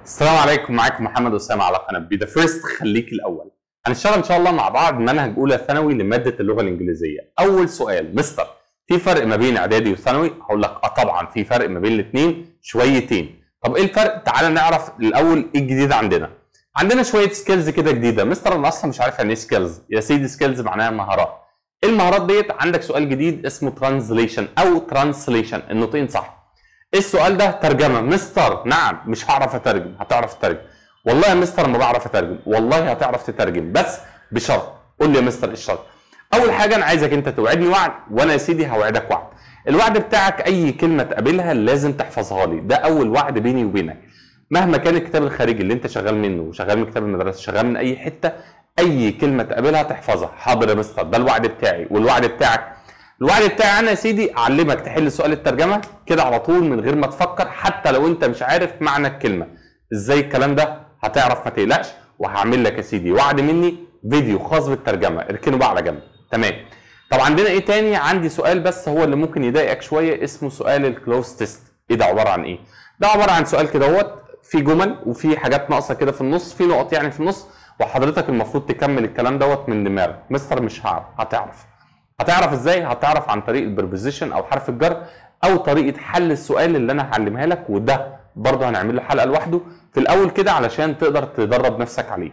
السلام عليكم معاكم محمد اسامه على قناه بي ذا فيرست خليك الاول هنشتغل ان شاء الله مع بعض منهج اولى ثانوي لماده اللغه الانجليزيه اول سؤال مستر في فرق ما بين اعدادي وثانوي هقول لك اه طبعا في فرق ما بين الاثنين شويتين طب ايه الفرق تعال نعرف الاول ايه الجديد عندنا عندنا شويه سكيلز كده جديده مستر انا اصلا مش عارف يعني ايه سكيلز يا سيدي سكيلز معناها مهارات ايه المهارات ديت عندك سؤال جديد اسمه ترانزليشن او ترانسليشن النطقين صح ايه السؤال ده ترجمه مستر نعم مش هعرف اترجم هتعرف تترجم والله يا مستر ما بعرف اترجم والله هتعرف تترجم بس بشرط قول لي يا مستر ايه الشرط اول حاجه انا عايزك انت توعدني وعد وانا يا سيدي هوعدك وعد الوعد بتاعك اي كلمه تقابلها لازم تحفظها لي ده اول وعد بيني وبينك مهما كان الكتاب الخارجي اللي انت شغال منه وشغال من كتاب المدرسه شغال من اي حته اي كلمه تقابلها تحفظها حاضر يا مستر ده الوعد بتاعي والوعد بتاعك الوعد بتاعي انا يا سيدي اعلمك تحل سؤال الترجمه كده على طول من غير ما تفكر حتى لو انت مش عارف معنى الكلمه ازاي الكلام ده هتعرف ما تقلقش وهعمل لك يا سيدي وعد مني فيديو خاص بالترجمه اركنه بقى على جنب تمام طب عندنا ايه تاني عندي سؤال بس هو اللي ممكن يضايقك شويه اسمه سؤال الكلوز تيست ايه ده عباره عن ايه ده عباره عن سؤال كده اهوت في جمل وفي حاجات ناقصه كده في النص في نقط يعني في النص وحضرتك المفروض تكمل الكلام دوت من دماغك مستر مش هعرف هتعرف هتعرف ازاي هتعرف عن طريق البربوزيشن او حرف الجر او طريقه حل السؤال اللي انا هعلمها لك وده برضه هنعمل له حلقه لوحده في الاول كده علشان تقدر تدرب نفسك عليه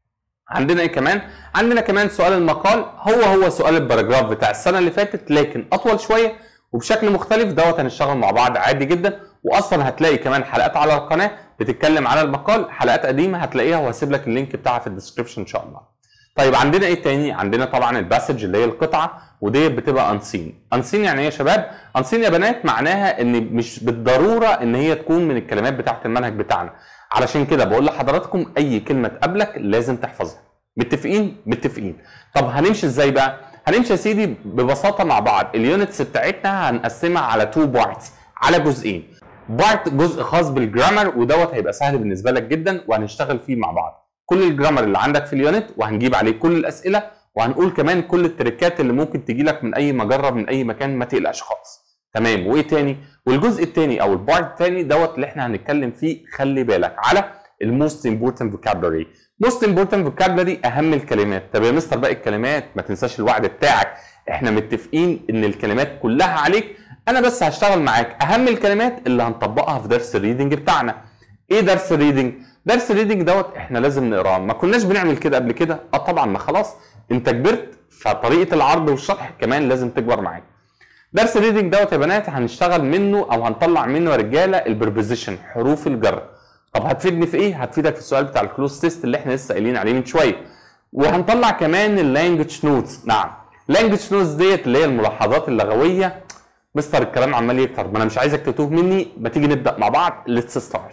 عندنا ايه كمان عندنا كمان سؤال المقال هو هو سؤال الباراجراف بتاع السنه اللي فاتت لكن اطول شويه وبشكل مختلف دوت هنشتغل مع بعض عادي جدا واصلا هتلاقي كمان حلقات على القناه بتتكلم على المقال حلقات قديمه هتلاقيها وهسيب لك اللينك بتاعها في الديسكربشن ان شاء الله طيب عندنا ايه تاني عندنا طبعا الباسج اللي هي القطعه ودي بتبقى انسين انسين يعني ايه يا شباب انسين يا بنات معناها ان مش بالضروره ان هي تكون من الكلمات بتاعه المنهج بتاعنا علشان كده بقول لحضراتكم اي كلمه تقابلك لازم تحفظها متفقين متفقين طب هنمشي ازاي بقى هنمشي يا سيدي ببساطه مع بعض اليونتس بتاعتنا هنقسمها على تو بارتس على جزئين بارت جزء خاص بالجرامر ودوت هيبقى سهل بالنسبه لك جدا وهنشتغل فيه مع بعض كل الجرامر اللي عندك في اليونت وهنجيب عليه كل الاسئله وهنقول كمان كل التريكات اللي ممكن تجي لك من اي مجره من اي مكان ما تقلقش خالص تمام وايه تاني والجزء الثاني او البارت الثاني دوت اللي احنا هنتكلم فيه خلي بالك على الموست امبورتنت فوكابلري موست امبورتنت فوكابلري اهم الكلمات طب يا مستر باقي الكلمات ما تنساش الوعد بتاعك احنا متفقين ان الكلمات كلها عليك انا بس هشتغل معاك اهم الكلمات اللي هنطبقها في درس الريدنج بتاعنا ايه درس الريدنج درس الريدنج دوت احنا لازم نقراه ما كناش بنعمل كده قبل كده اه طبعا ما خلاص انت كبرت فطريقه العرض والشرح كمان لازم تكبر معاك درس الريدنج دوت يا بنات هنشتغل منه او هنطلع منه يا رجاله البربوزيشن حروف الجر طب هتفيدني في ايه هتفيدك في السؤال بتاع الكلوز تيست اللي احنا لسه قايلين عليه من شويه وهنطلع كمان اللانجوج نوتس نعم لانجوج نوتس ديت اللي هي الملاحظات اللغويه مستر الكلام عمال يكتر ما انا مش عايزك تتوه مني ما تيجي نبدا مع بعض ليتس ستارت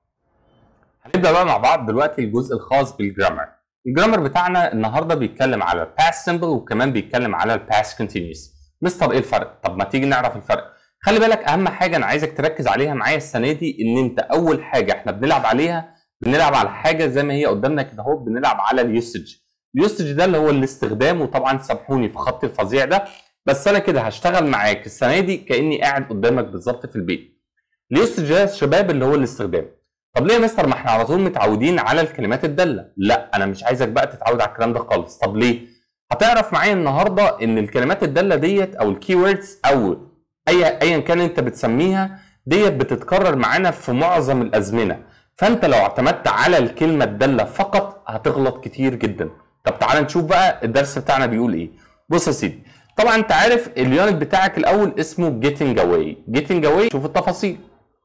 هنبدا بقى مع بعض دلوقتي الجزء الخاص بالجرامر الجرامر بتاعنا النهارده بيتكلم على الباست سمبل وكمان بيتكلم على الباست كونتينيوس مستر ايه الفرق طب ما تيجي نعرف الفرق خلي بالك اهم حاجه انا عايزك تركز عليها معايا السنه دي ان انت اول حاجه احنا بنلعب عليها بنلعب على حاجه زي ما هي قدامنا كده اهو بنلعب على اليوسج اليوسج ده اللي هو الاستخدام وطبعا سامحوني في خط الفظيع ده بس انا كده هشتغل معاك السنه دي كاني قاعد قدامك بالظبط في البيت اليوسج ده يا شباب اللي هو الاستخدام طب ليه يا مستر ما احنا على طول متعودين على الكلمات الداله لا انا مش عايزك بقى تتعود على الكلام ده خالص طب ليه هتعرف معايا النهارده ان الكلمات الداله ديت او الكي ووردز او اي ايا كان انت بتسميها ديت بتتكرر معانا في معظم الازمنه فانت لو اعتمدت على الكلمه الداله فقط هتغلط كتير جدا طب تعال نشوف بقى الدرس بتاعنا بيقول ايه بص يا سيدي طبعا انت عارف اليونت بتاعك الاول اسمه getting away getting away شوف التفاصيل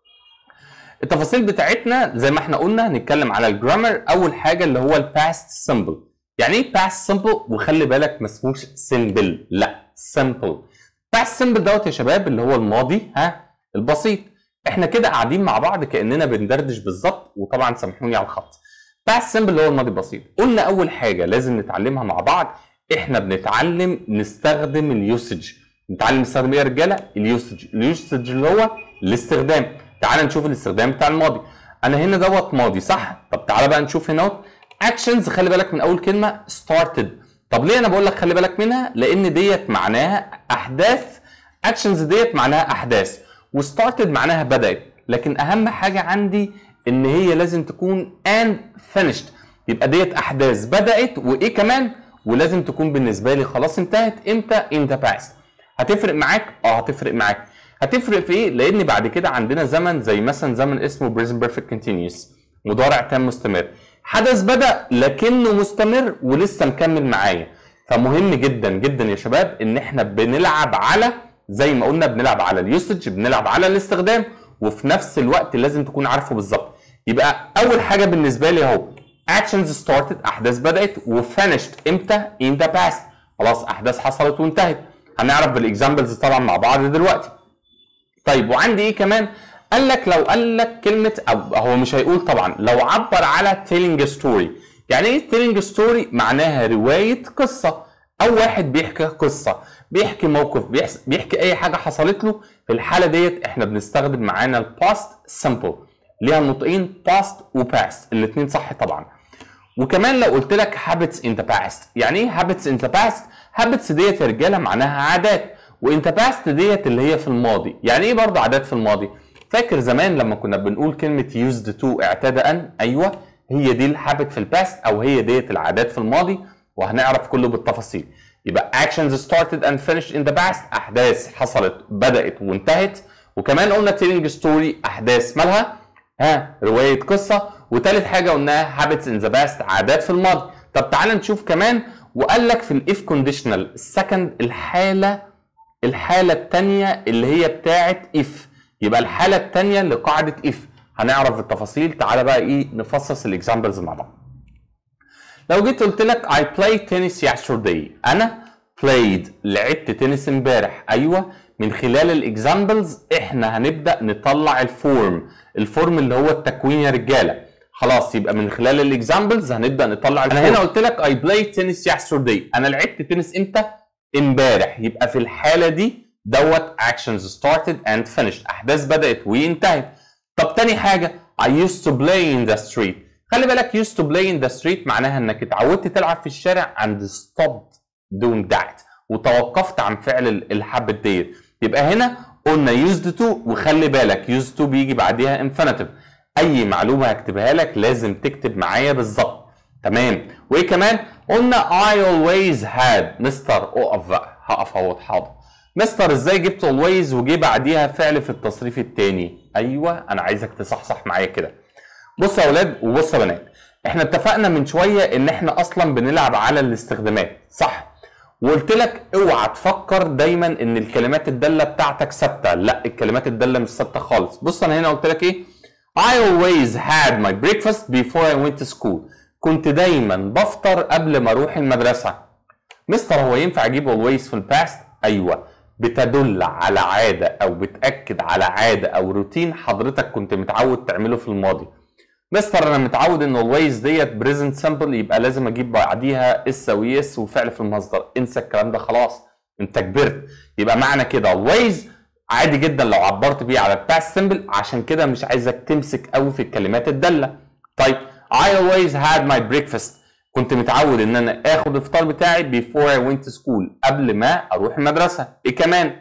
التفاصيل بتاعتنا زي ما احنا قلنا هنتكلم على الجرامر اول حاجه اللي هو الباست سمبل يعني ايه باست سمبل وخلي بالك ما اسموش سمبل لا سمبل باست سمبل دوت يا شباب اللي هو الماضي ها البسيط احنا كده قاعدين مع بعض كاننا بندردش بالظبط وطبعا سامحوني على الخط باست سمبل اللي هو الماضي البسيط قلنا اول حاجه لازم نتعلمها مع بعض احنا بنتعلم نستخدم اليوسج نتعلم نستخدم ايه يا رجاله اليوسج اليوسج اللي هو الاستخدام تعال نشوف الاستخدام بتاع الماضي انا هنا دوت ماضي صح طب تعالى بقى نشوف هنا اكشنز خلي بالك من اول كلمه started طب ليه انا بقول لك خلي بالك منها لان ديت معناها احداث اكشنز ديت معناها احداث وستارتد معناها بدات لكن اهم حاجه عندي ان هي لازم تكون and finished يبقى ديت احداث بدات وايه كمان ولازم تكون بالنسبه لي خلاص انتهت امتى in the past هتفرق معاك اه هتفرق معاك هتفرق في ايه لان بعد كده عندنا زمن زي مثلا زمن اسمه present perfect continuous مضارع تام مستمر حدث بدا لكنه مستمر ولسه مكمل معايا فمهم جدا جدا يا شباب ان احنا بنلعب على زي ما قلنا بنلعب على اليوسج بنلعب على الاستخدام وفي نفس الوقت لازم تكون عارفه بالظبط يبقى اول حاجه بالنسبه لي اهو actions started احداث بدات وfinished امتى in the past خلاص احداث حصلت وانتهت هنعرف بالاكزامبلز طبعا مع بعض دلوقتي طيب وعندي ايه كمان قال لك لو قال لك كلمه أو هو مش هيقول طبعا لو عبر على telling a story يعني ايه telling a story معناها روايه قصه او واحد بيحكي قصه بيحكي موقف بيحس- بيحكي اي حاجه حصلت له في الحاله ديت احنا بنستخدم معانا الباست سمبل ليها النطقين باست وباست الاثنين صح طبعا وكمان لو قلت لك habits in the past يعني ايه habits in the past habits ديت يا رجاله معناها عادات وان the past ديت اللي هي في الماضي يعني ايه برضه عادات في الماضي فاكر زمان لما كنا بنقول كلمه used to اعتاد ان ايوه هي دي الهابت في الباست او هي ديت العادات في الماضي وهنعرف كله بالتفاصيل يبقى actions started and finished in the past احداث حصلت بدات وانتهت وكمان قلنا telling story احداث مالها ها روايه قصه وتالت حاجه قلناها habits in the past عادات في الماضي طب تعال نشوف كمان وقال لك في الاف كونديشنال السكند الحاله الحاله الثانيه اللي هي بتاعه اف يبقى الحاله الثانيه لقاعده اف هنعرف التفاصيل تعالى بقى ايه نفصص الاكزامبلز مع بعض لو جيت قلت لك I played tennis yesterday انا played لعبت تنس امبارح ايوه من خلال الاكزامبلز احنا هنبدا نطلع الفورم الفورم اللي هو التكوين يا رجاله خلاص يبقى من خلال الاكزامبلز هنبدا نطلع الفورم. انا هنا قلت لك I played tennis yesterday انا لعبت تنس امتى امبارح يبقى في الحاله دي دوت actions started and finished احداث بدات وانتهت طب تاني حاجه I used to play in the street خلي بالك used to play in the street معناها انك اتعودت تلعب في الشارع and stopped doing that وتوقفت عن فعل ال- الحبة ديت يبقى هنا قلنا used to وخلي بالك used to بيجي بعديها infinitive اي معلومه هكتبها لك لازم تكتب معايا بالظبط تمام وايه كمان قلنا I always had مستر اقف بقى هقف اهوت حاضر مستر ازاي جبت always وجي بعديها فعل في التصريف الثاني ايوه انا عايزك تصحصح معايا كده بص يا اولاد وبص يا بنات احنا اتفقنا من شويه ان احنا اصلا بنلعب على الاستخدامات صح وقلت لك اوعى تفكر دايما ان الكلمات الداله بتاعتك ثابته لا الكلمات الداله مش ثابته خالص بص انا هنا قلت لك ايه I always had my breakfast before I went to school كنت دايما بفطر قبل ما اروح المدرسه مستر هو ينفع اجيب always في الباست ايوه بتدل على عاده او بتاكد على عاده او روتين حضرتك كنت متعود تعمله في الماضي مستر انا متعود ان always ديت بريزنت سمبل يبقى لازم اجيب بعديها اس او يس وفعل في المصدر انسى الكلام ده خلاص انت كبرت يبقى معنى كده always عادي جدا لو عبرت بيه على الباست سمبل عشان كده مش عايزك تمسك قوي في الكلمات الداله طيب I always had my breakfast كنت متعود ان انا اخد الفطار بتاعي before I went to school قبل ما اروح المدرسه ايه كمان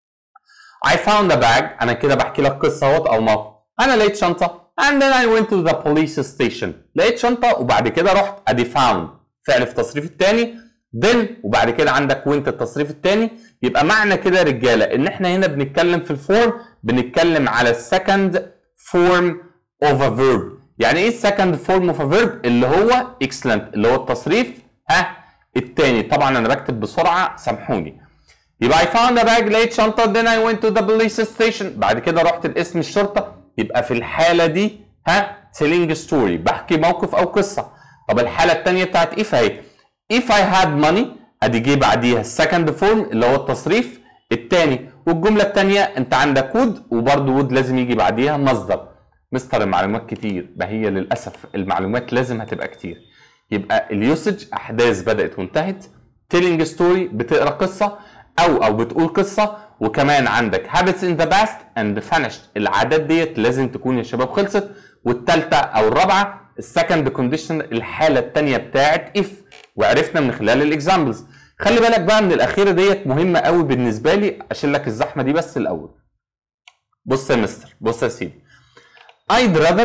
I found a bag انا كده بحكي لك قصه اهوت او موقف انا لقيت شنطه and then I went to the police station لقيت شنطه وبعد كده رحت ادي found فعل في التصريف الثاني then وبعد كده عندك وانت التصريف الثاني يبقى معنى كده يا رجاله ان احنا هنا بنتكلم في الفورم بنتكلم على السكند فورم اوف ا فيرب يعني ايه السكند فورم اوف ا فيرب اللي هو excellent اللي هو التصريف ها الثاني طبعا انا بكتب بسرعه سامحوني يبقى I found a bag لقيت شنطة then I went to the police station بعد كده رحت لاسم الشرطة يبقى في الحالة دي ها telling a story بحكي موقف أو قصة طب الحالة التانية بتاعت if اهي if I had money ادي جه بعديها السكند فورم اللي هو التصريف التاني والجملة التانية انت عندك would وبرضه would لازم يجي بعديها مصدر مستر المعلومات كتير ما هي للأسف المعلومات لازم هتبقى كتير يبقى اليوسج أحداث بدأت وانتهت telling a story بتقرا قصة او او بتقول قصه وكمان عندك habits in the past and finished العادات ديت لازم تكون يا شباب خلصت والثالثه او الرابعه السكند كونديشن الحاله الثانيه بتاعت if وعرفنا من خلال الاكزامبلز خلي بالك بقى من الاخيره ديت مهمه قوي بالنسبه لي اشيل لك الزحمه دي بس الاول بص يا مستر بص يا سيدي I'd rather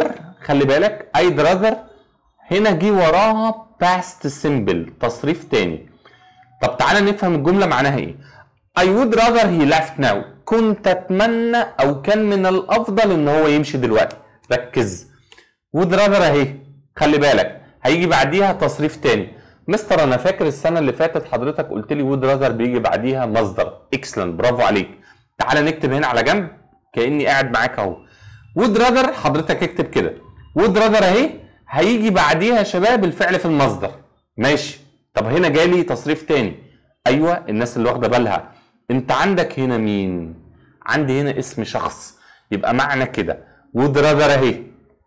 خلي بالك I'd rather هنا جه وراها past simple تصريف تاني طب تعالى نفهم الجملة معناها ايه I would rather he left now كنت اتمنى او كان من الافضل ان هو يمشي دلوقتي ركز would rather اهي خلي بالك هيجي بعديها تصريف تاني مستر انا فاكر السنه اللي فاتت حضرتك قلت لي would rather بيجي بعديها مصدر اكسلنت برافو عليك تعالى نكتب هنا على جنب كاني قاعد معاك اهو would rather حضرتك اكتب كده would rather اهي هيجي بعديها يا شباب الفعل في المصدر ماشي طب هنا جالي تصريف تاني ايوه الناس اللي واخده بالها انت عندك هنا مين عندي هنا اسم شخص يبقى معنى كده would rather اهي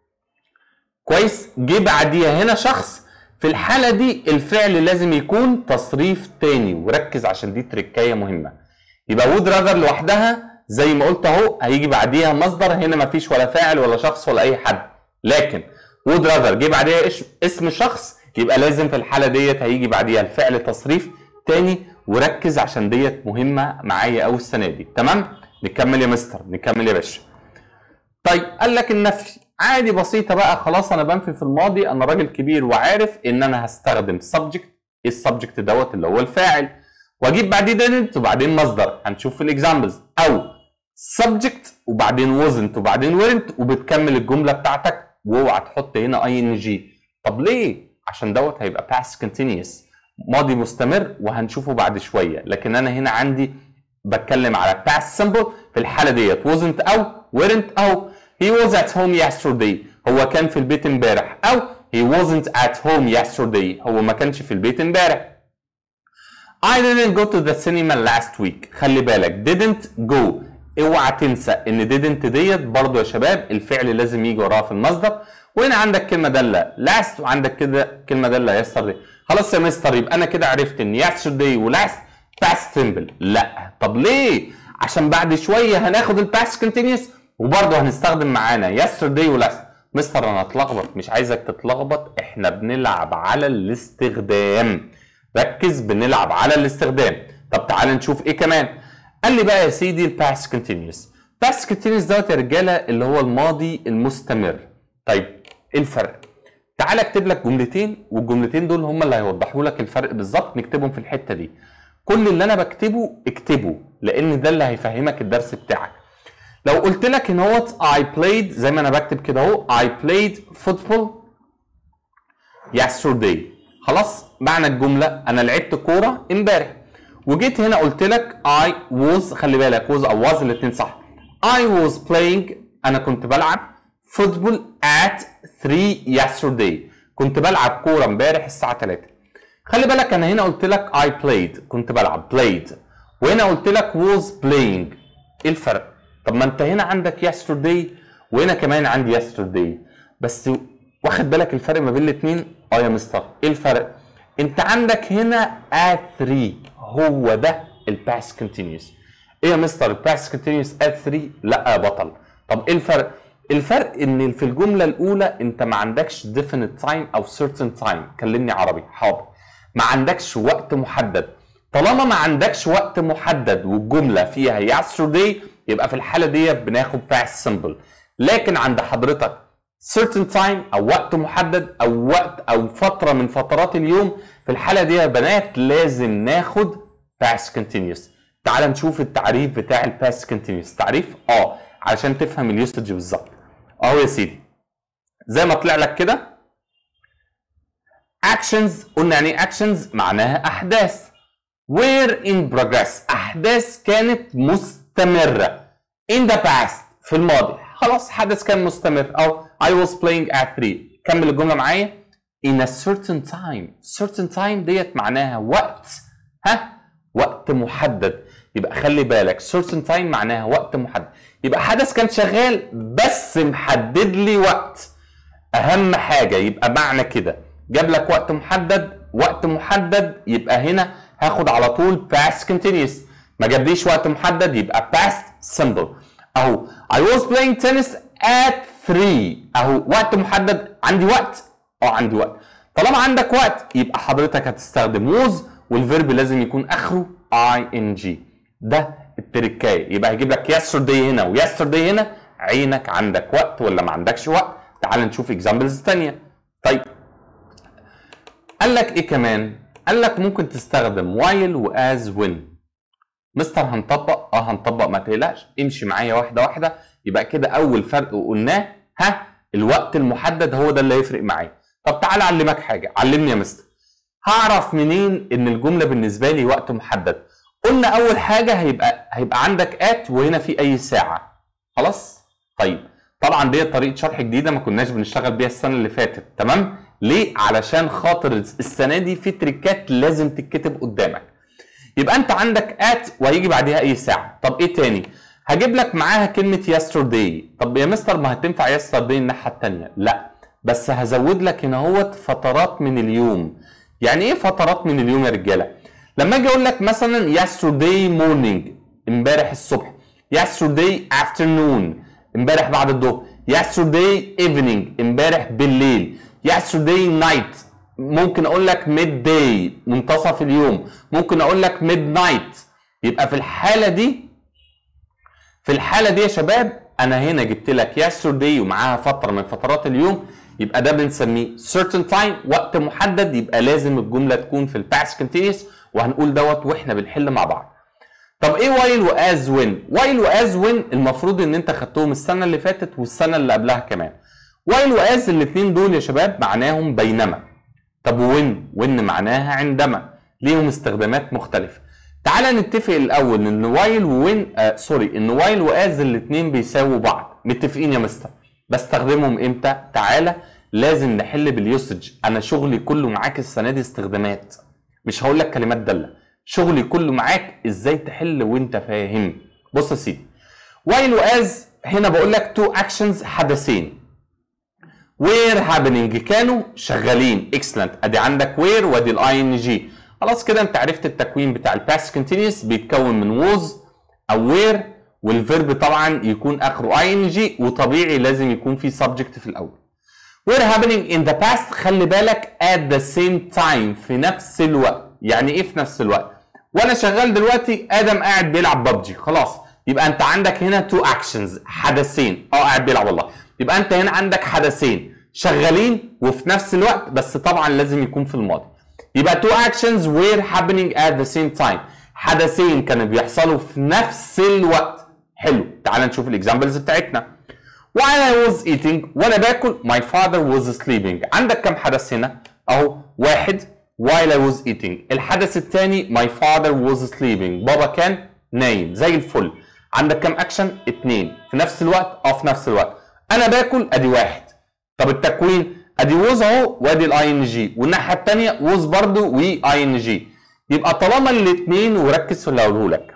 كويس جه بعديها هنا شخص في الحالة دي الفعل لازم يكون تصريف تاني وركز عشان دي تركاية مهمة يبقى would rather لوحدها زي ما قلت اهو هيجي بعديها مصدر هنا مفيش ولا فاعل ولا شخص ولا اي حد لكن would rather جه بعديها اسم شخص يبقى لازم في الحالة ديت هيجي بعديها الفعل تصريف تاني وركز عشان ديت مهمة معايا قوي السنة دي تمام نكمل يا مستر نكمل يا باشا طيب قال لك النفي عادي بسيطه بقى خلاص انا بنفي في الماضي انا راجل كبير وعارف ان انا هستخدم subject ايه السبجكت دوت اللي هو الفاعل واجيب بعديه didn't وبعدين مصدر هنشوف في الاكزامبلز او subject وبعدين wasn't وبعدين weren't وبتكمل الجمله بتاعتك واوعى تحط هنا ing طب ليه عشان دوت هيبقى past continuous ماضي مستمر وهنشوفه بعد شويه لكن انا هنا عندي بتكلم على past simple في الحاله ديت wasn't او weren't او he was at home yesterday هو كان في البيت امبارح او he wasn't at home yesterday هو ما كانش في البيت امبارح I didn't go to the cinema last week خلي بالك didn't go اوعى تنسى ان didn't ديت برضه يا شباب الفعل لازم يجي وراها في المصدر وهنا عندك كلمه داله last وعندك كده كلمه داله yesterday خلاص يا مستر يبقى انا كده عرفت ان yesterday و last past simple لا طب ليه عشان بعد شويه هناخد الباست continuous وبرضه هنستخدم معانا yesterday و last مستر انا اتلخبط مش عايزك تتلخبط احنا بنلعب على الاستخدام ركز بنلعب على الاستخدام طب تعال نشوف ايه كمان قال لي بقى يا سيدي الباست كونتينيوس باست كونتينيوس دوت يا رجاله اللي هو الماضي المستمر طيب ايه الفرق تعال اكتب لك جملتين والجملتين دول هم اللي هيوضحوا لك الفرق بالظبط نكتبهم في الحته دي كل اللي انا بكتبه اكتبه لان ده اللي هيفهمك الدرس بتاعك لو قلت لك ان هو I played زي ما انا بكتب كده اهو I played football yesterday خلاص معنى الجمله انا لعبت كوره امبارح وجيت هنا قلت لك I was خلي بالك was او was الاثنين صح I was playing انا كنت بلعب football at 3 yesterday كنت بلعب كوره امبارح الساعه 3 خلي بالك انا هنا قلت لك I played كنت بلعب played وهنا قلت لك was playing ايه الفرق طب ما انت هنا عندك yesterday وهنا كمان عندي yesterday بس واخد بالك الفرق ما بين الاثنين اه يا مستر ايه الفرق انت عندك هنا at 3 هو ده الباس كونتينيوس ايه يا مستر الباس كونتينيوس at 3 لا يا بطل طب ايه الفرق الفرق ان في الجمله الاولى انت ما عندكش definite time او certain time كلمني عربي حاضر ما عندكش وقت محدد طالما ما عندكش وقت محدد والجمله فيها yesterday يبقى في الحاله دي بناخد past simple لكن عند حضرتك certain time او وقت محدد او وقت او فتره من فترات اليوم في الحاله دي يا بنات لازم ناخد past continuous تعال نشوف التعريف بتاع الباست continuous تعريف اه علشان تفهم اليوسج بالظبط اهو يا سيدي زي ما طلع لك كده actions قلنا يعني ايه actions معناها احداث were in progress احداث كانت مستمره in the past في الماضي خلاص حدث كان مستمر او I was playing at 3 كمل الجمله معايا in a certain time certain time ديت معناها وقت ها وقت محدد يبقى خلي بالك certain time معناها وقت محدد يبقى حدث كان شغال بس محدد لي وقت اهم حاجه يبقى معنى كده جاب لك وقت محدد وقت محدد يبقى هنا هاخد على طول past continuous ما جابليش وقت محدد يبقى past simple اهو I was playing tennis at 3 اهو وقت محدد عندي وقت اه عندي وقت طالما عندك وقت يبقى حضرتك هتستخدم was والفيرب لازم يكون اخره ing ده التركايه يبقى هيجيب لك yesterday هنا ويسترداي هنا عينك عندك وقت ولا ما عندكش وقت تعال نشوف اكزامبلز ثانيه طيب قال لك ايه كمان قال لك ممكن تستخدم while واز when مستر هنطبق اه هنطبق ما تقلقش امشي معايا واحده واحده يبقى كده اول فرق قلناه ها الوقت المحدد هو ده اللي هيفرق معايا طب تعالى اعلمك حاجه علمني يا مستر هعرف منين ان الجمله بالنسبه لي وقت محدد قلنا اول حاجه هيبقى هيبقى عندك ات وهنا في اي ساعه خلاص طيب طبعا دي طريقه شرح جديده ما كناش بنشتغل بيها السنه اللي فاتت تمام ليه علشان خاطر السنه دي في تريكات لازم تتكتب قدامك يبقى انت عندك ات وهيجي بعدها اي ساعه طب ايه تاني هجيب لك معاها كلمه yesterday طب يا مستر ما هتنفع yesterday الناحيه الثانيه لا بس هزود لك هنا هوت فترات من اليوم يعني ايه فترات من اليوم يا رجاله لما اجي اقول لك مثلا yesterday morning امبارح الصبح yesterday afternoon امبارح بعد الظهر yesterday evening امبارح بالليل yesterday night ممكن اقول لك mid day منتصف اليوم ممكن اقول لك midnight يبقى في الحاله دي في الحاله دي يا شباب انا هنا جبت لك yesterday ومعاها فتره من فترات اليوم يبقى ده بنسميه certain time وقت محدد يبقى لازم الجمله تكون في الباست continuous وهنقول دوت واحنا بنحل مع بعض طب ايه وايل واز وين وايل واز وين المفروض ان انت خدتهم السنه اللي فاتت والسنه اللي قبلها كمان وايل واز الاثنين دول يا شباب معناهم بينما طب وين وين معناها عندما ليهم استخدامات مختلفه تعال نتفق الاول ان وايل وين آه سوري ان وايل واز الاثنين بيساووا بعض متفقين يا مستر بستخدمهم امتى تعالى لازم نحل باليوسج انا شغلي كله معاك السنه دي استخدامات مش هقول لك كلمات داله شغلي كله معاك ازاي تحل وانت فاهم بص يا سيدي while واز هنا بقول لك تو اكشنز حدثين وير هابينج كانوا شغالين اكسلنت ادي عندك وير وادي الاي ان جي خلاص كده انت عرفت التكوين بتاع الباست كونتينيوس بيتكون من ووز او وير والفيرب طبعا يكون اخره اي ان جي وطبيعي لازم يكون في سبجكت في الاول were happening in the past خلي بالك at the same time في نفس الوقت يعني ايه في نفس الوقت وانا شغال دلوقتي ادم قاعد بيلعب ببجي خلاص يبقى انت عندك هنا تو اكشنز حدثين اه قاعد بيلعب والله يبقى انت هنا عندك حدثين شغالين وفي نفس الوقت بس طبعا لازم يكون في الماضي يبقى تو اكشنز were happening at the same time حدثين كانوا بيحصلوا في نفس الوقت حلو تعال نشوف الاكزامبلز بتاعتنا while I was eating وانا باكل my father was sleeping عندك كم حدث هنا اهو واحد while I was eating الحدث الثاني my father was sleeping بابا كان نايم زي الفل عندك كم اكشن اتنين في نفس الوقت اه في نفس الوقت انا باكل ادي واحد طب التكوين ادي ووز اهو وادي الاي ان جي والناحيه الثانيه ووز برضو واي ان جي يبقى طالما الاثنين وركز في اللي هقوله لك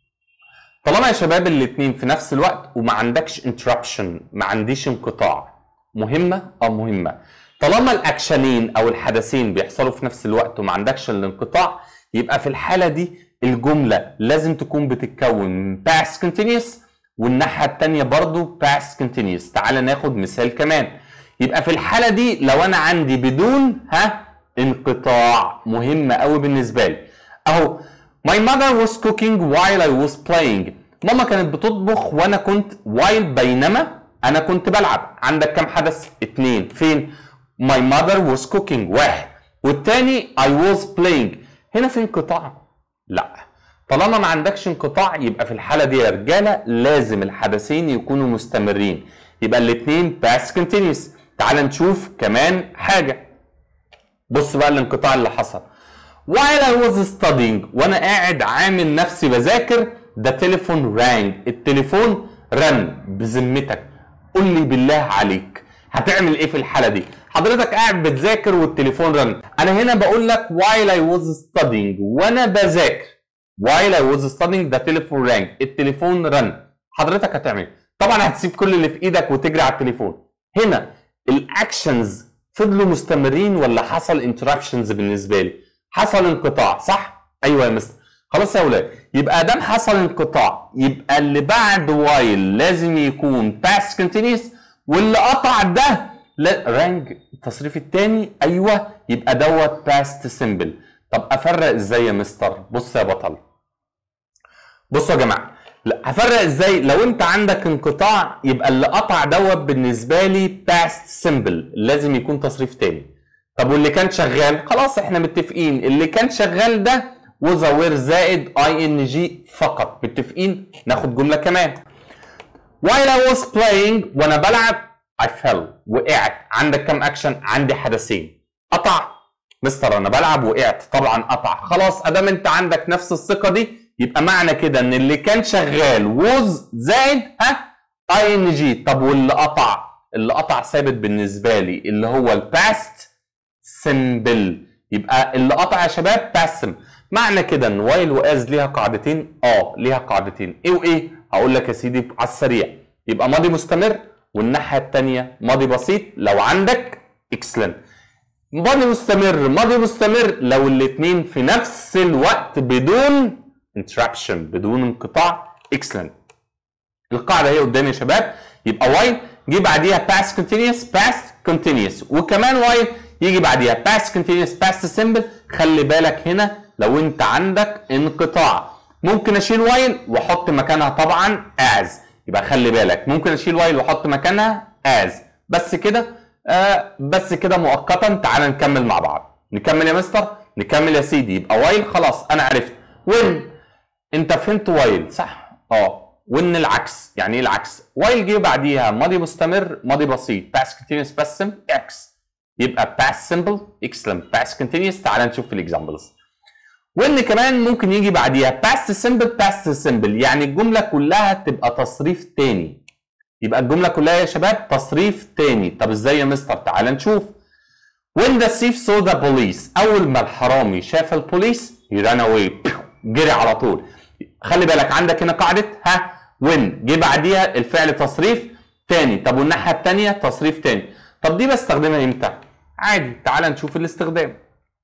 طالما يا شباب الاثنين في نفس الوقت وما عندكش انتربشن ما عنديش انقطاع مهمه اه مهمه طالما الاكشنين او الحدثين بيحصلوا في نفس الوقت وما عندكش الانقطاع يبقى في الحاله دي الجمله لازم تكون بتتكون من past continuous والناحيه الثانيه برضو past continuous تعال ناخد مثال كمان يبقى في الحاله دي لو انا عندي بدون ها انقطاع مهمه قوي بالنسبه لي اهو My mother was cooking while I was playing. ماما كانت بتطبخ وانا كنت while بينما انا كنت بلعب. عندك كم حدث؟ اتنين. فين؟ My mother was cooking واحد. والتاني I was playing. هنا في انقطاع؟ لا. طالما ما عندكش انقطاع يبقى في الحالة دي يا رجالة لازم الحدثين يكونوا مستمرين. يبقى الاتنين past continuous. تعال نشوف كمان حاجة. بص بقى الانقطاع اللي حصل. while I was studying وانا قاعد عامل نفسي بذاكر ده تليفون رانج التليفون رن بذمتك قول لي بالله عليك هتعمل ايه في الحاله دي حضرتك قاعد بتذاكر والتليفون رن انا هنا بقول لك while I was studying وانا بذاكر while I was studying ده تليفون رانج التليفون رن حضرتك هتعمل ايه طبعا هتسيب كل اللي في ايدك وتجري على التليفون هنا الاكشنز فضلوا مستمرين ولا حصل انتربشنز بالنسبه لي حصل انقطاع صح؟ ايوه يا مستر خلاص يا اولاد يبقى دام حصل انقطاع يبقى اللي بعد وايل لازم يكون باست continuous واللي قطع ده لا رانج التصريف الثاني ايوه يبقى دوت باست سيمبل طب افرق ازاي يا مستر؟ بص يا بطل بصوا يا جماعه لا هفرق ازاي لو انت عندك انقطاع يبقى اللي قطع دوت بالنسبه لي past simple لازم يكون تصريف تاني طب واللي كان شغال خلاص احنا متفقين اللي كان شغال ده was aware زائد ing فقط متفقين ناخد جمله كمان while I was playing وانا بلعب I fell وقعت عندك كم اكشن عندي حدثين قطع مستر انا بلعب وقعت طبعا قطع خلاص ادام انت عندك نفس الثقه دي يبقى معنى كده ان اللي كان شغال was زائد ها ing طب واللي قطع اللي قطع ثابت بالنسبه لي اللي هو الباست سمبل يبقى اللي قطع يا شباب باسم معنى كده ان وايل واز ليها قاعدتين اه ليها قاعدتين ايه وايه هقول لك يا سيدي على السريع يبقى ماضي مستمر والناحيه الثانيه ماضي بسيط لو عندك اكسلنت ماضي مستمر ماضي مستمر لو الاثنين في نفس الوقت بدون interruption بدون انقطاع اكسلنت القاعده هي قدامي يا شباب يبقى وايل جه بعديها past continuous past continuous وكمان وايل يجي بعديها past continuous past simple خلي بالك هنا لو انت عندك انقطاع ممكن اشيل وايل واحط مكانها طبعا as يبقى خلي بالك ممكن اشيل وايل واحط مكانها as بس كده آه بس كده مؤقتا تعال نكمل مع بعض نكمل يا مستر نكمل يا سيدي يبقى وايل خلاص انا عرفت وين انت فهمت وايل صح اه وان العكس يعني ايه العكس وايل جه بعديها ماضي مستمر ماضي بسيط past continuous past simple x يبقى past simple excellent past continuous تعال نشوف في الاكزامبلز وان كمان ممكن يجي بعديها past simple past simple يعني الجمله كلها تبقى تصريف تاني يبقى الجمله كلها يا شباب تصريف تاني طب ازاي يا مستر تعال نشوف when the thief saw the police اول ما الحرامي شاف البوليس he ran away جري على طول خلي بالك عندك هنا قاعده ها when جه بعديها الفعل تصريف تاني طب والناحيه الثانيه تصريف تاني طب دي بستخدمها امتى عادي تعال نشوف الاستخدام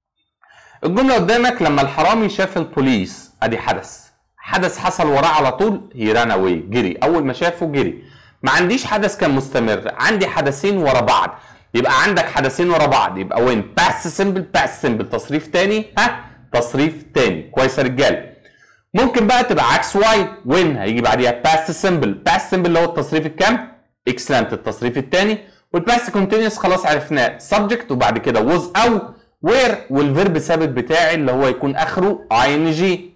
الجمله قدامك لما الحرامي شاف البوليس ادي حدث حدث حصل وراه على طول هي ران اواي جري اول ما شافه جري ما عنديش حدث كان مستمر عندي حدثين ورا بعض يبقى عندك حدثين ورا بعض يبقى وين باس سمبل باس سمبل تصريف تاني ها تصريف تاني كويس يا رجاله ممكن بقى تبقى عكس واي وين هيجي بعديها باست سمبل باست سمبل اللي هو التصريف الكام اكسلنت التصريف الثاني والباست كونتينوس خلاص عرفناه سبجكت وبعد كده ووز او وير والفيرب ثابت بتاعي اللي هو يكون اخره اي ان جي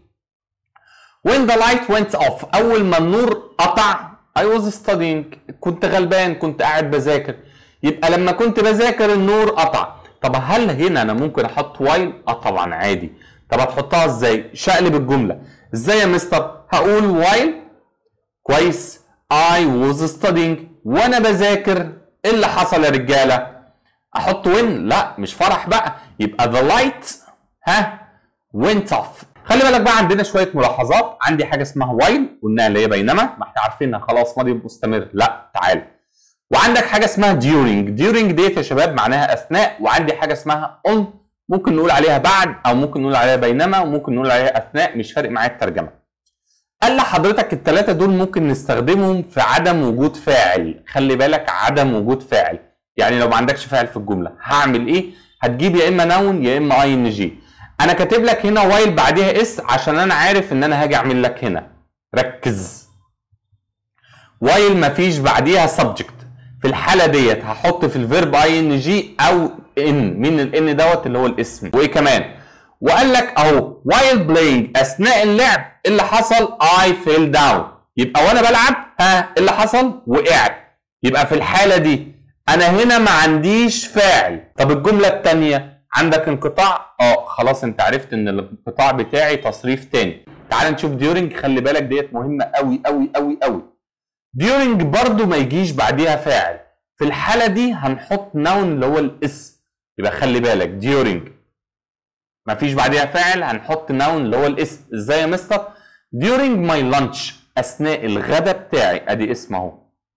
when the light went off اول ما النور قطع I was studying كنت غلبان كنت قاعد بذاكر يبقى لما كنت بذاكر النور قطع طب هل هنا انا ممكن احط وايل اه طبعا عادي طب هتحطها ازاي شقلب الجمله ازاي يا مستر هقول وايل كويس I was studying وانا بذاكر ايه اللي حصل يا رجاله احط وين لا مش فرح بقى يبقى the light ها went off خلي بالك بقى عندنا شويه ملاحظات عندي حاجه اسمها وايل قلناها اللي هي بينما ما احنا عارفينها خلاص ماضي مستمر لا تعال وعندك حاجه اسمها during during ديت يا شباب معناها اثناء وعندي حاجه اسمها on ممكن نقول عليها بعد او ممكن نقول عليها بينما وممكن نقول عليها اثناء مش فارق معايا الترجمه قال لحضرتك الثلاثه دول ممكن نستخدمهم في عدم وجود فاعل خلي بالك عدم وجود فاعل يعني لو ما عندكش فاعل في الجمله هعمل ايه هتجيب يا اما نون يا اما اي ان جي انا كاتب لك هنا وايل بعديها اس عشان انا عارف ان انا هاجي اعمل لك هنا ركز وايل مفيش بعديها سبجكت في الحاله ديت هحط في الفيرب اي ان جي او ان مين الان دوت اللي هو الاسم وايه كمان وقال لك اهو while playing اثناء اللعب إيه اللي حصل I fell down يبقى وانا بلعب ها إيه اللي حصل وقعت يبقى في الحاله دي انا هنا ما عنديش فاعل طب الجمله الثانيه عندك انقطاع اه خلاص انت عرفت ان الانقطاع بتاعي تصريف تاني تعال نشوف ديورنج خلي بالك ديت مهمه قوي قوي قوي قوي ديورنج برضو ما يجيش بعديها فاعل في الحاله دي هنحط نون اللي هو الاسم يبقى خلي بالك ديورنج ما فيش بعديها فاعل هنحط نون اللي هو الاسم ازاي يا مستر during my lunch اثناء الغداء بتاعي ادي اسم اهو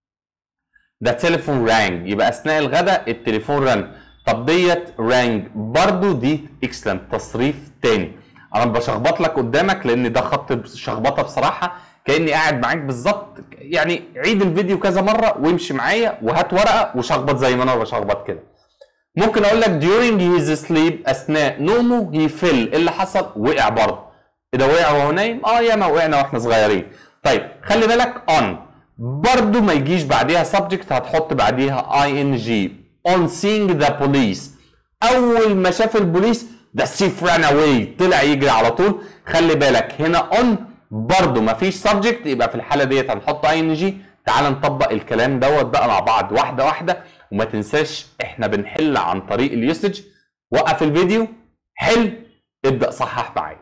ده تليفون رانج يبقى اثناء الغداء التليفون رن طب ديت رانج برضو دي اكسلنت تصريف تاني انا بشخبط لك قدامك لان ده خط شخبطه بصراحه كاني قاعد معاك بالظبط يعني عيد الفيديو كذا مره وامشي معايا وهات ورقه وشخبط زي ما انا بشخبط كده ممكن اقول لك during his sleep اثناء نومه he fell اللي حصل وقع برضه اذا وقع وهو نايم اه ياما وقعنا واحنا صغيرين طيب خلي بالك on برضو ما يجيش بعديها subject هتحط بعديها ing on seeing the police اول ما شاف البوليس the thief ran away طلع يجري على طول خلي بالك هنا on برضو ما فيش subject يبقى في الحاله ديت هنحط ing تعال نطبق الكلام دوت بقى مع بعض واحده واحده وما تنساش احنا بنحل عن طريق اليوسج وقف الفيديو حل ابدا صحح معايا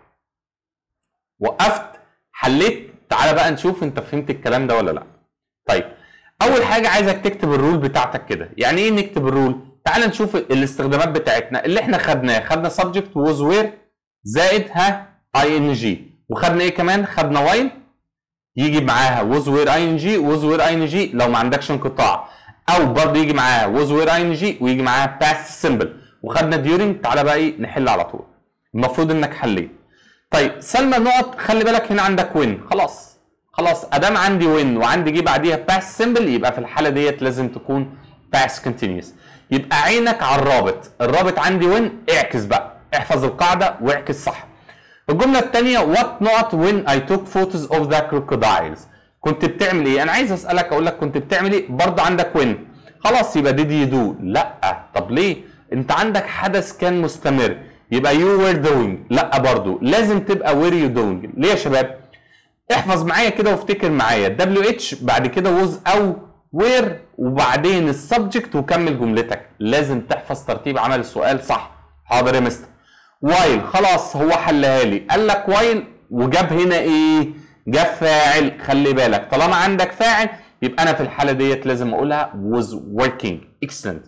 وقفت حليت تعالى بقى نشوف انت فهمت الكلام ده ولا لا طيب اول حاجه عايزك تكتب الرول بتاعتك كده يعني ايه نكتب الرول تعال نشوف الاستخدامات بتاعتنا اللي احنا خدناه خدنا subject was where زائد ها ing وخدنا ايه كمان خدنا while يجي معاها was where ing was where ing لو ما عندكش انقطاع او برضه يجي معاها was where ing ويجي معاها past simple وخدنا during تعالى بقى ايه نحل على طول المفروض انك حليت طيب سلمى نقط خلي بالك هنا عندك وين خلاص خلاص ادام عندي وين وعندي جه بعديها باس سيمبل يبقى في الحاله ديت لازم تكون باس كونتينيوس يبقى عينك على الرابط الرابط عندي وين اعكس بقى احفظ القاعده واعكس صح الجمله الثانيه وات نوت وين اي توك فوتوز اوف ذا crocodiles كنت بتعمل ايه انا عايز اسالك اقول لك كنت بتعمل ايه برضه عندك وين خلاص يبقى did you do لا طب ليه انت عندك حدث كان مستمر يبقى you were doing لا برضه لازم تبقى were you doing ليه يا شباب احفظ معايا كده وافتكر معايا WH بعد كده was او where وبعدين السبجكت وكمل جملتك لازم تحفظ ترتيب عمل السؤال صح حاضر يا مستر وايل خلاص هو حلها لي قال لك وايل وجاب هنا ايه جاب فاعل خلي بالك طالما عندك فاعل يبقى انا في الحاله ديت لازم اقولها was working excellent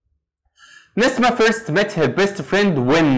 نسمة first met her best friend when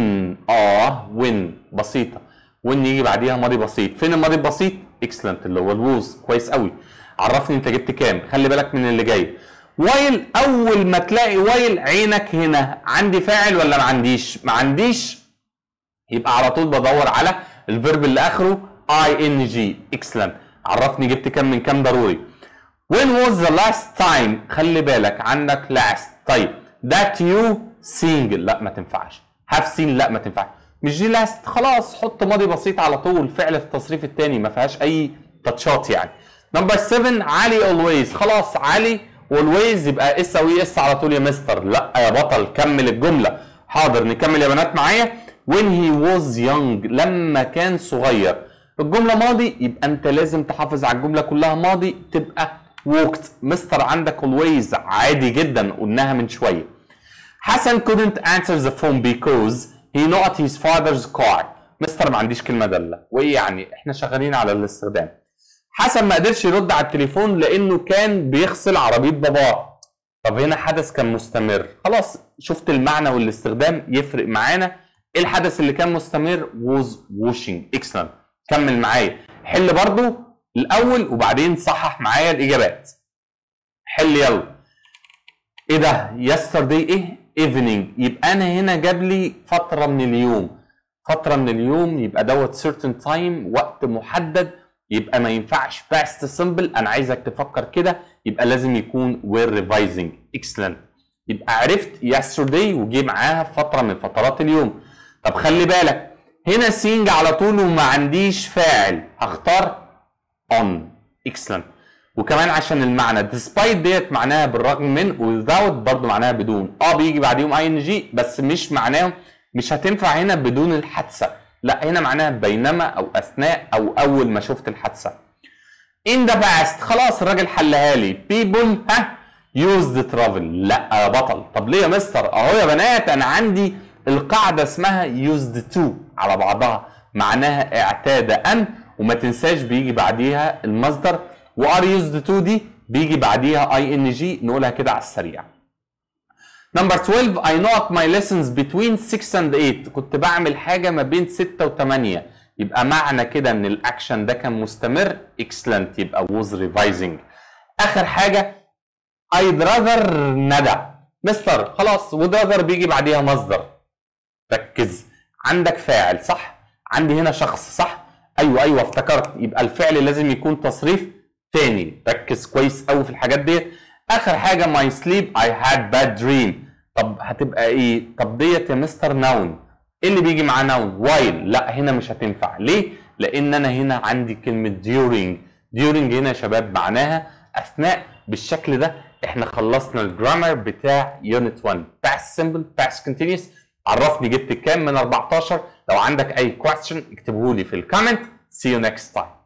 اه when بسيطة when يجي بعديها ماضي بسيط فين الماضي البسيط excellent اللي هو الوز كويس قوي عرفني انت جبت كام خلي بالك من اللي جاي وايل اول ما تلاقي وايل عينك هنا عندي فاعل ولا ما عنديش ما عنديش يبقى على طول بدور على الفيرب اللي اخره اي ان جي excellent عرفني جبت كام من كام ضروري when was the last time خلي بالك عندك last طيب that you sing لا ما تنفعش have seen لا ما تنفعش مش دي last خلاص حط ماضي بسيط على طول فعل في التصريف الثاني ما فيهاش اي تاتشات يعني نمبر 7 علي always خلاص علي always يبقى اس او اس على طول يا مستر لا يا بطل كمل الجمله حاضر نكمل يا بنات معايا when he was young لما كان صغير الجمله ماضي يبقى انت لازم تحافظ على الجمله كلها ماضي تبقى walked مستر عندك always عادي جدا قلناها من شويه حسن couldn't answer the phone because he not his father's car مستر ما عنديش كلمه داله وايه يعني احنا شغالين على الاستخدام حسن ما قدرش يرد على التليفون لانه كان بيغسل عربيه باباه طب هنا حدث كان مستمر خلاص شفت المعنى والاستخدام يفرق معانا ايه الحدث اللي كان مستمر was washing excellent كمل معايا حل برضو الاول وبعدين صحح معايا الاجابات حل يلا ايه ده yesterday ايه evening يبقى انا هنا جاب لي فتره من اليوم فتره من اليوم يبقى دوت certain time وقت محدد يبقى ما ينفعش past simple انا عايزك تفكر كده يبقى لازم يكون we're revising excellent يبقى عرفت yesterday وجي معاها فتره من فترات اليوم طب خلي بالك هنا سينج على طول وما عنديش فاعل هختار on excellent وكمان عشان المعنى despite ديت معناها بالرغم من without برضو معناها بدون اه بيجي بعديهم ing بس مش معناهم مش هتنفع هنا بدون الحادثه لا هنا معناها بينما او اثناء او اول ما شفت الحادثه in the past خلاص الراجل حلها لي people ها used travel لا يا بطل طب ليه يا مستر اهو يا بنات انا عندي القاعده اسمها used to على بعضها معناها اعتاد ان وما تنساش بيجي بعديها المصدر وار used to دي بيجي بعديها اي ان جي نقولها كده على السريع نمبر 12 I note my lessons between 6 and 8 كنت بعمل حاجة ما بين 6 و 8 يبقى معنى كده ان الاكشن ده كان مستمر excellent يبقى was revising اخر حاجة I'd rather ندى مستر خلاص would rather بيجي بعديها مصدر ركز عندك فاعل صح عندي هنا شخص صح ايوه ايوه افتكرت يبقى الفعل لازم يكون تصريف تاني ركز كويس قوي في الحاجات ديت اخر حاجه my sleep I had bad dream طب هتبقى ايه طب ديت يا مستر ناون ايه اللي بيجي مع ناون while لا هنا مش هتنفع ليه لان انا هنا عندي كلمه during during هنا يا شباب معناها اثناء بالشكل ده احنا خلصنا الجرامر بتاع يونت 1 past simple past continuous عرفني جبت كام من 14 لو عندك اي question اكتبه لي في الكومنت see you next time